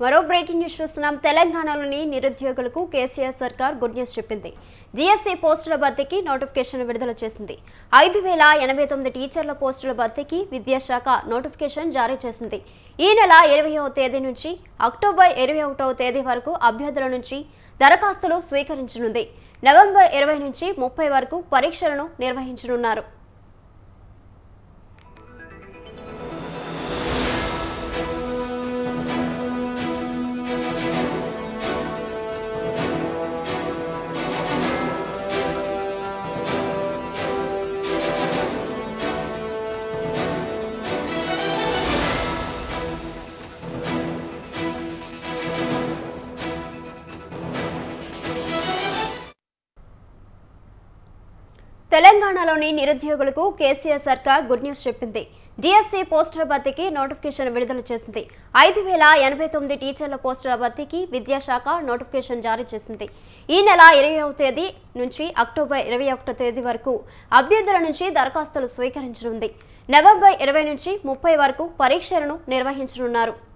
మరో breaking news చూస్తున్నాం తెలంగాణలోని నిరుద్యోగులకు కేసీఆర్ సర్కార్ గుడ్ న్యూస్ చెప్పింది జీఎస్సీ పోస్టుల భర్తీకి నోటిఫికేషన్ విడుదల చేసింది ఐదు వేల ఎనభై తొమ్మిది టీచర్ల పోస్టుల భర్తీకి విద్యాశాఖ నోటిఫికేషన్ జారీ చేసింది ఈ నెల ఇరవైవ తేదీ నుంచి అక్టోబర్ ఇరవై ఒకటవ తేదీ వరకు అభ్యర్థుల నుంచి దరఖాస్తులు స్వీకరించనుంది నవంబర్ ఇరవై నుంచి ముప్పై వరకు పరీక్షలను నిర్వహించనున్నారు తెలంగాణలోని నిరుద్యోగులకు కేసీఆర్ సర్కార్ గుడ్ న్యూస్ చెప్పింది డిఎస్సీ పోస్టుల భర్తీకి నోటిఫికేషన్ విడుదల చేసింది ఐదు వేల ఎనభై తొమ్మిది టీచర్ల పోస్టుల భర్తీకి విద్యాశాఖ నోటిఫికేషన్ జారీ చేసింది ఈ నెల ఇరవై తేదీ నుంచి అక్టోబర్ ఇరవై ఒకటో తేదీ వరకు అభ్యర్థుల నుంచి దరఖాస్తులు స్వీకరించనుంది నవంబర్ ఇరవై నుంచి ముప్పై వరకు పరీక్షలను నిర్వహించనున్నారు